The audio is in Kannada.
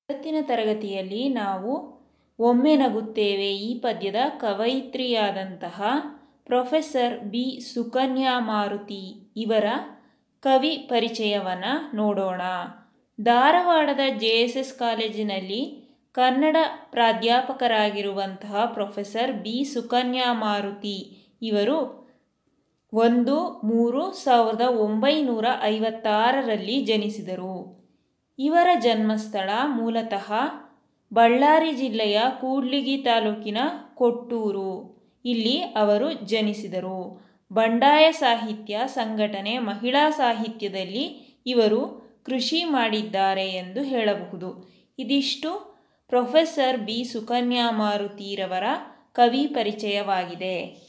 ಇವತ್ತಿನ ತರಗತಿಯಲ್ಲಿ ನಾವು ಒಮ್ಮೆ ನಗುತ್ತೇವೆ ಈ ಪದ್ಯದ ಕವಯಿತ್ರಿಯಾದಂತಹ ಪ್ರೊಫೆಸರ್ ಬಿ ಸುಕನ್ಯಾ ಮಾರುತಿ ಇವರ ಕವಿ ಪರಿಚಯವನ್ನು ನೋಡೋಣ ಧಾರವಾಡದ ಜೆ ಎಸ್ ಎಸ್ ಕಾಲೇಜಿನಲ್ಲಿ ಕನ್ನಡ ಪ್ರಾಧ್ಯಾಪಕರಾಗಿರುವಂತಹ ಪ್ರೊಫೆಸರ್ ಬಿ ಸುಕನ್ಯಾ ಮಾರುತಿ ಇವರು ಒಂದು ಮೂರು ಸಾವಿರದ ಒಂಬೈನೂರ ಐವತ್ತಾರರಲ್ಲಿ ಜನಿಸಿದರು ಇವರ ಜನ್ಮಸ್ಥಳ ಮೂಲತಃ ಬಳ್ಳಾರಿ ಜಿಲ್ಲೆಯ ಕೂಡ್ಲಿಗಿ ತಾಲೂಕಿನ ಕೊಟ್ಟೂರು ಇಲ್ಲಿ ಅವರು ಜನಿಸಿದರು ಬಂಡಾಯ ಸಾಹಿತ್ಯ ಸಂಘಟನೆ ಮಹಿಳಾ ಸಾಹಿತ್ಯದಲ್ಲಿ ಇವರು ಕೃಷಿ ಮಾಡಿದ್ದಾರೆ ಎಂದು ಹೇಳಬಹುದು ಇದಿಷ್ಟು ಪ್ರೊಫೆಸರ್ ಬಿ ಸುಕನ್ಯಾ ಮಾರುತಿರವರ ಕವಿ ಪರಿಚಯವಾಗಿದೆ